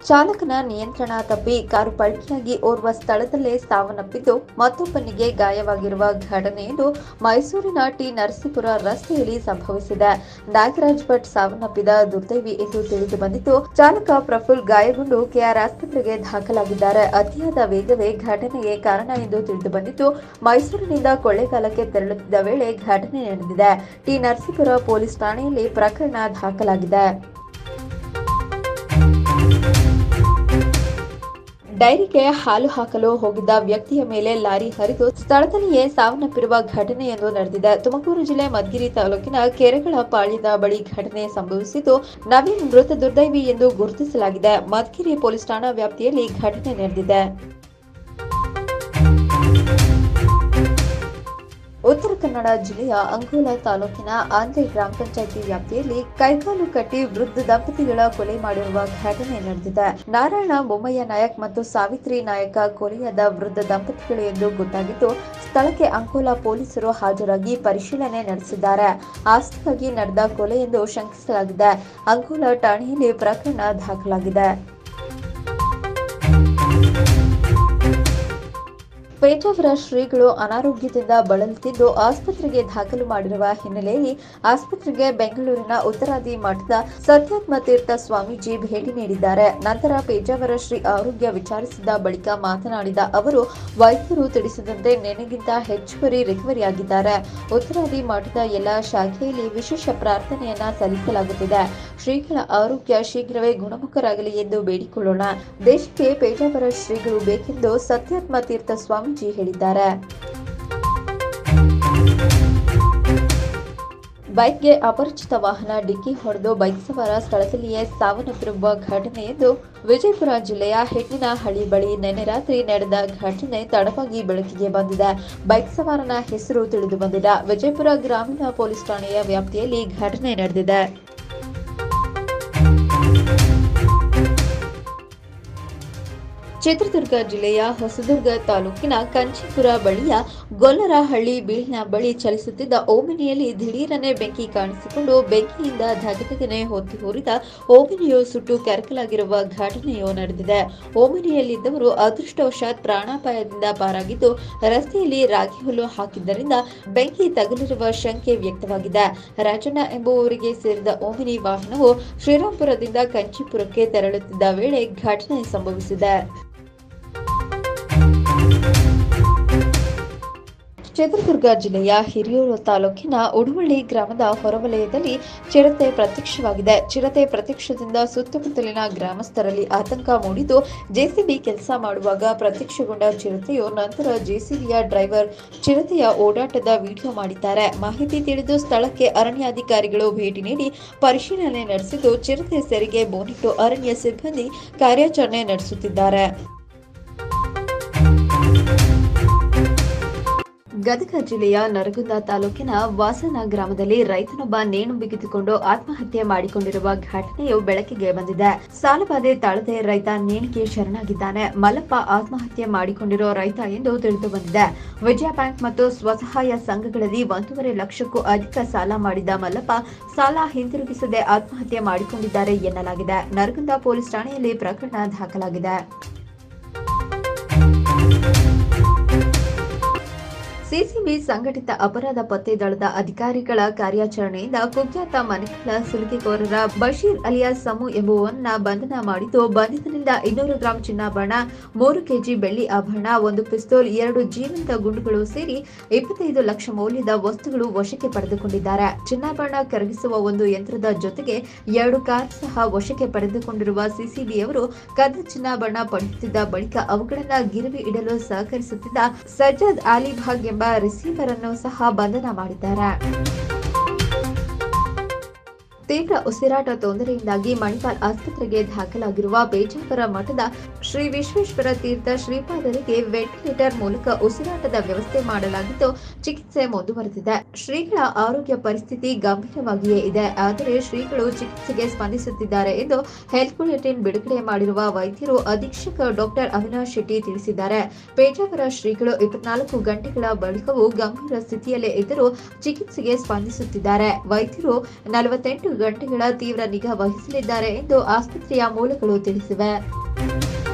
ಚಾಲಕನ ನಿಯಂತ್ರಣ ತಪ್ಪಿ ಕಾರು ಪಲ್ಟಿಯಾಗಿ ಓರ್ವ ಸ್ಥಳದಲ್ಲೇ ಸಾವನ್ನಪ್ಪಿದ್ದು ಮತ್ತೊಬ್ಬನಿಗೆ ಗಾಯವಾಗಿರುವ ಘಟನೆಯೊಂದು ಮೈಸೂರಿನ ಟಿ ನರಸೀಪುರ ರಸ್ತೆಯಲ್ಲಿ ಸಂಭವಿಸಿದೆ ನಾಗರಾಜ್ ಭಟ್ ಸಾವನ್ನಪ್ಪಿದ ದುರ್ದೈವಿ ಎಂದು ತಿಳಿದು ಬಂದಿದ್ದು ಚಾಲಕ ಪ್ರಫುಲ್ ಗಾಯಗೊಂಡು ಕೆಆರ್ ಆಸ್ಪತ್ರೆಗೆ ದಾಖಲಾಗಿದ್ದಾರೆ ಅತಿಯಾದ ವೇಗವೇ ಘಟನೆಗೆ ಕಾರಣ ಎಂದು ತಿಳಿದು ಬಂದಿದ್ದು ಮೈಸೂರಿನಿಂದ ಕೊಳ್ಳೇಗಾಲಕ್ಕೆ ತೆರಳುತ್ತಿದ್ದ ವೇಳೆ ಘಟನೆ ನಡೆದಿದೆ ಟಿ ನರಸೀಪುರ ಪೊಲೀಸ್ ಠಾಣೆಯಲ್ಲಿ ಪ್ರಕರಣ ದಾಖಲಾಗಿದೆ ಡೈರಿಗೆ ಹಾಲು ಹಾಕಲು ಹೋಗಿದ್ದ ವ್ಯಕ್ತಿಯ ಮೇಲೆ ಲಾರಿ ಹರಿದು ಸ್ಥಳದಲ್ಲಿಯೇ ಸಾವನ್ನಪ್ಪಿರುವ ಘಟನೆಯೊಂದು ನಡೆದಿದೆ ತುಮಕೂರು ಜಿಲ್ಲೆ ಮಧುಗಿರಿ ತಾಲೂಕಿನ ಕೆರೆಗಳ ಪಾಳ್ಯದ ಬಳಿ ಘಟನೆ ಸಂಭವಿಸಿದ್ದು ನವೀನ್ ಮೃತ ದುರ್ದೈವಿ ಎಂದು ಗುರುತಿಸಲಾಗಿದೆ ಮಧುಗಿರಿ ಪೊಲೀಸ್ ಠಾಣಾ ವ್ಯಾಪ್ತಿಯಲ್ಲಿ ಘಟನೆ ನಡೆದಿದೆ ಉತ್ತರ ಕನ್ನಡ ಜಿಲ್ಲೆಯ ಅಂಕೋಲ ತಾಲೂಕಿನ ಆಂಧ್ರೆ ಗ್ರಾಮ ಪಂಚಾಯಿತಿ ವ್ಯಾಪ್ತಿಯಲ್ಲಿ ಕೈಕಾಲು ಕಟ್ಟಿ ವೃದ್ಧ ದಂಪತಿಗಳ ಕೊಲೆ ಮಾಡಿರುವ ಘಟನೆ ನಡೆದಿದೆ ನಾರಾಯಣ ಬೊಮ್ಮಯ್ಯ ನಾಯಕ್ ಮತ್ತು ಸಾವಿತ್ರಿ ನಾಯಕ ಕೊಲೆಯಾದ ವೃದ್ಧ ದಂಪತಿಗಳು ಎಂದು ಗೊತ್ತಾಗಿದ್ದು ಸ್ಥಳಕ್ಕೆ ಅಂಕೋಲ ಪೊಲೀಸರು ಹಾಜರಾಗಿ ಪರಿಶೀಲನೆ ನಡೆಸಿದ್ದಾರೆ ಆಸ್ತಿಗಾಗಿ ನಡೆದ ಕೊಲೆ ಎಂದು ಶಂಕಿಸಲಾಗಿದೆ ಅಂಕೋಲ ಠಾಣೆಯಲ್ಲಿ ಪ್ರಕರಣ ದಾಖಲಾಗಿದೆ ಪೇಜಾವರ ಶ್ರೀಗಳು ಅನಾರೋಗ್ಯದಿಂದ ಬಳಲುತ್ತಿದ್ದು ಆಸ್ಪತ್ರೆಗೆ ದಾಖಲು ಮಾಡಿರುವ ಹಿನ್ನೆಲೆಯಲ್ಲಿ ಆಸ್ಪತ್ರೆಗೆ ಬೆಂಗಳೂರಿನ ಉತ್ತರಾದಿ ಮಠದ ಸತ್ಯಾತ್ಮ ತೀರ್ಥ ಸ್ವಾಮೀಜಿ ಭೇಟಿ ನೀಡಿದ್ದಾರೆ ನಂತರ ಪೇಜಾವರ ಶ್ರೀ ಆರೋಗ್ಯ ವಿಚಾರಿಸಿದ ಬಳಿಕ ಮಾತನಾಡಿದ ಅವರು ವೈದ್ಯರು ತಿಳಿಸಿದಂತೆ ನೆನೆಗಿಂತ ಹೆಚ್ಚುವರಿ ರಿಕವರಿ ಆಗಿದ್ದಾರೆ ಉತ್ತರಾದಿ ಮಠದ ಎಲ್ಲ ಶಾಖೆಯಲ್ಲಿ ವಿಶೇಷ ಪ್ರಾರ್ಥನೆಯನ್ನ ಸಲ್ಲಿಸಲಾಗುತ್ತಿದೆ ಶ್ರೀಗಳ ಆರೋಗ್ಯ ಶೀಘ್ರವೇ ಗುಣಮುಖರಾಗಲಿ ಎಂದು ಬೇಡಿಕೊಳ್ಳೋಣ ದೇಶಕ್ಕೆ ಪೇಜಾವರ ಶ್ರೀಗಳು ಬೇಕೆಂದು ಸತ್ಯಾತ್ಮ ತೀರ್ಥ ಸ್ವಾಮೀಜಿ ಹೇಳಿದ್ದಾರೆ ಬೈಕ್ಗೆ ಅಪರಿಚಿತ ವಾಹನ ಡಿಕ್ಕಿ ಹೊಡೆದು ಬೈಕ್ ಸವಾರ ಸ್ಥಳದಲ್ಲಿಯೇ ಸಾವನ್ನಪ್ಪಿರುವ ಘಟನೆಯೆಂದು ವಿಜಯಪುರ ಜಿಲ್ಲೆಯ ಹೆಣ್ಣಿನಹಳ್ಳಿ ಬಳಿ ನಿನ್ನೆ ರಾತ್ರಿ ನಡೆದ ಘಟನೆ ತಡವಾಗಿ ಬೆಳಕಿಗೆ ಬಂದಿದೆ ಬೈಕ್ ಸವಾರನ ಹೆಸರು ತಿಳಿದು ಬಂದಿಲ್ಲ ವಿಜಯಪುರ ಗ್ರಾಮೀಣ ಪೊಲೀಸ್ ಠಾಣೆಯ ವ್ಯಾಪ್ತಿಯಲ್ಲಿ ಘಟನೆ ನಡೆದಿದೆ ಚಿತ್ರದುರ್ಗ ಜಿಲ್ಲೆಯ ಹೊಸದುರ್ಗ ತಾಲೂಕಿನ ಕಂಚಿಪುರ ಬಳಿಯ ಗೊಲ್ಲರಹಳ್ಳಿ ಬೀಳಿನ ಬಳಿ ಚಲಿಸುತ್ತಿದ್ದ ಓಮಿನಿಯಲ್ಲಿ ದಿಢೀರನೆ ಬೆಂಕಿ ಕಾಣಿಸಿಕೊಂಡು ಬೆಂಕಿಯಿಂದ ಧಗಧಗನೆ ಹೊತ್ತಿ ಹೋರಿದ ಓಮಿನಿಯು ಸುಟ್ಟು ಕರಕಲಾಗಿರುವ ಘಟನೆಯು ನಡೆದಿದೆ ಓಮಿನಿಯಲ್ಲಿದ್ದವರು ಅದೃಷ್ಟವಶಾತ್ ಪ್ರಾಣಾಪಾಯದಿಂದ ಪಾರಾಗಿದ್ದು ರಸ್ತೆಯಲ್ಲಿ ರಾಗಿ ಹುಲ್ಲು ಹಾಕಿದ್ದರಿಂದ ಬೆಂಕಿ ತಗುಲಿರುವ ಶಂಕೆ ವ್ಯಕ್ತವಾಗಿದೆ ರಾಜಣ್ಣ ಎಂಬುವವರಿಗೆ ಸೇರಿದ ಓಮಿನಿ ವಾಹನವು ಶ್ರೀರಾಂಪುರದಿಂದ ಕಂಚಿಪುರಕ್ಕೆ ತೆರಳುತ್ತಿದ್ದ ವೇಳೆ ಘಟನೆ ಸಂಭವಿಸಿದೆ ಚಿತ್ರದುರ್ಗ ಜಿಲ್ಲೆಯ ಹಿರಿಯೂರು ತಾಲೂಕಿನ ಉಡುವಳ್ಳಿ ಗ್ರಾಮದ ಹೊರವಲಯದಲ್ಲಿ ಚಿರತೆ ಪ್ರತ್ಯಕ್ಷವಾಗಿದೆ ಚಿರತೆ ಪ್ರತ್ಯಕ್ಷದಿಂದ ಸುತ್ತಮುತ್ತಲಿನ ಗ್ರಾಮಸ್ಥರಲ್ಲಿ ಆತಂಕ ಮೂಡಿದ್ದು ಜೆಸಿಬಿ ಕೆಲಸ ಮಾಡುವಾಗ ಪ್ರತ್ಯಕ್ಷಗೊಂಡ ಚಿರತೆಯು ನಂತರ ಜೆಸಿಬಿಯ ಡ್ರೈವರ್ ಚಿರತೆಯ ಓಡಾಟದ ವಿಡಿಯೋ ಮಾಡಿದ್ದಾರೆ ಮಾಹಿತಿ ತಿಳಿದು ಸ್ಥಳಕ್ಕೆ ಅರಣ್ಯಾಧಿಕಾರಿಗಳು ಭೇಟಿ ನೀಡಿ ಪರಿಶೀಲನೆ ನಡೆಸಿದ್ದು ಚಿರತೆ ಸೆರೆಗೆ ಬೋನಿಟ್ಟು ಅರಣ್ಯ ಸಿಬ್ಬಂದಿ ಕಾರ್ಯಾಚರಣೆ ನಡೆಸುತ್ತಿದ್ದಾರೆ ಗದಗ ಜಿಲ್ಲೆಯ ನರಗುಂದ ತಾಲೂಕಿನ ವಾಸನ ಗ್ರಾಮದಲ್ಲಿ ರೈತನೊಬ್ಬ ನೇಣು ಬಿಗಿದುಕೊಂಡು ಆತ್ಮಹತ್ಯೆ ಮಾಡಿಕೊಂಡಿರುವ ಘಟನೆಯು ಬೆಳಕಿಗೆ ಬಂದಿದೆ ಸಾಲಬಾಧೆ ತಾಳದೆ ರೈತ ನೇಣಿಗೆ ಶರಣಾಗಿದ್ದಾನೆ ಮಲ್ಲಪ್ಪ ಆತ್ಮಹತ್ಯೆ ಮಾಡಿಕೊಂಡಿರೋ ರೈತ ಎಂದು ತಿಳಿದು ಬಂದಿದೆ ವಿಜಯ ಬ್ಯಾಂಕ್ ಮತ್ತು ಸ್ವಸಹಾಯ ಸಂಘಗಳಲ್ಲಿ ಒಂದೂವರೆ ಲಕ್ಷಕ್ಕೂ ಅಧಿಕ ಸಾಲ ಮಾಡಿದ ಮಲ್ಲಪ್ಪ ಸಾಲ ಹಿಂತಿರುಗಿಸದೆ ಆತ್ಮಹತ್ಯೆ ಮಾಡಿಕೊಂಡಿದ್ದಾರೆ ಎನ್ನಲಾಗಿದೆ ನರಗುಂದ ಪೊಲೀಸ್ ಠಾಣೆಯಲ್ಲಿ ಪ್ರಕರಣ ದಾಖಲಾಗಿದೆ ಸಿಸಿಬಿ ಸಂಘಟಿತ ಅಪರಾಧ ಪತ್ತೆ ದಳದ ಅಧಿಕಾರಿಗಳ ಕಾರ್ಯಾಚರಣೆಯಿಂದ ಕುಖ್ಯಾತ ಮನೆಕಳ ಸುಲಿಗೆಕೋರರ ಬಶೀರ್ ಅಲಿಯಾ ಸಮು ಎಂಬುವನ್ನ ಬಂಧನ ಮಾಡಿದ್ದು ಬಂಧಿತನಿಂದ ಇನ್ನೂರು ಗ್ರಾಂ ಚಿನ್ನಾಭರಣ ಮೂರು ಕೆಜಿ ಬೆಳ್ಳಿ ಆಭರಣ ಒಂದು ಪಿಸ್ತೂಲ್ ಎರಡು ಜೀವಂತ ಗುಂಡುಗಳು ಸೇರಿ ಇಪ್ಪತ್ತೈದು ಲಕ್ಷ ಮೌಲ್ಯದ ವಸ್ತುಗಳು ವಶಕ್ಕೆ ಪಡೆದುಕೊಂಡಿದ್ದಾರೆ ಚಿನ್ನಾಭರಣ ಕರಗಿಸುವ ಒಂದು ಯಂತ್ರದ ಜೊತೆಗೆ ಎರಡು ಕಾರ್ ಸಹ ವಶಕ್ಕೆ ಪಡೆದುಕೊಂಡಿರುವ ಸಿಸಿಬಿಯವರು ಕದ್ದ ಚಿನ್ನಾಭರಣ ಪಡೆಯುತ್ತಿದ್ದ ಬಳಿಕ ಅವುಗಳನ್ನ ಗಿರವಿ ಇಡಲು ಸಹಕರಿಸುತ್ತಿದ್ದ ಸಜ್ಜದ್ ಅಲಿಭಾಗ್ ಎಂಬ ರಿಸೀವರ್ ಅನ್ನು ಸಹ ಬಂಧನ ಮಾಡಿದ್ದಾರೆ ತೀವ್ರ ಉಸಿರಾಟ ತೊಂದರೆಯಿಂದಾಗಿ ಮಣಿಪಾಲ್ ಆಸ್ಪತ್ರೆಗೆ ದಾಖಲಾಗಿರುವ ಬೇಜಾಪುರ ಮಠದ ಶ್ರೀ ಶ್ರೀ ವಿಶ್ವೇಶ್ವರ ತೀರ್ಥ ಶ್ರೀಪಾದರಿಗೆ ವೆಂಟಿಲೇಟರ್ ಮೂಲಕ ಉಸಿರಾಟದ ವ್ಯವಸ್ಥೆ ಮಾಡಲಾಗಿದ್ದು ಚಿಕಿತ್ಸೆ ಮುಂದುವರೆದಿದೆ ಶ್ರೀಗಳ ಆರೋಗ್ಯ ಪರಿಸ್ಥಿತಿ ಗಂಭೀರವಾಗಿಯೇ ಇದೆ ಆದರೆ ಶ್ರೀಗಳು ಚಿಕಿತ್ಸೆಗೆ ಸ್ಪಂದಿಸುತ್ತಿದ್ದಾರೆ ಎಂದು ಹೆಲ್ತ್ ಬುಲೆಟಿನ್ ಬಿಡುಗಡೆ ಮಾಡಿರುವ ವೈದ್ಯರು ಅಧೀಕ್ಷಕ ಡಾಕ್ಟರ್ ಅವಿನಾಶ್ ಶೆಟ್ಟಿ ತಿಳಿಸಿದ್ದಾರೆ ಪೇಜಾವರ ಶ್ರೀಗಳು ಇಪ್ಪತ್ನಾಲ್ಕು ಗಂಟೆಗಳ ಬಳಿಕವೂ ಗಂಭೀರ ಸ್ಥಿತಿಯಲ್ಲೇ ಇದ್ದರೂ ಚಿಕಿತ್ಸೆಗೆ ಸ್ಪಂದಿಸುತ್ತಿದ್ದಾರೆ ವೈದ್ಯರು ನಲವತ್ತೆಂಟು ಗಂಟೆಗಳ ತೀವ್ರ ನಿಗಾ ವಹಿಸಲಿದ್ದಾರೆ ಎಂದು ಆಸ್ಪತ್ರೆಯ ಮೂಲಗಳು ತಿಳಿಸಿವೆ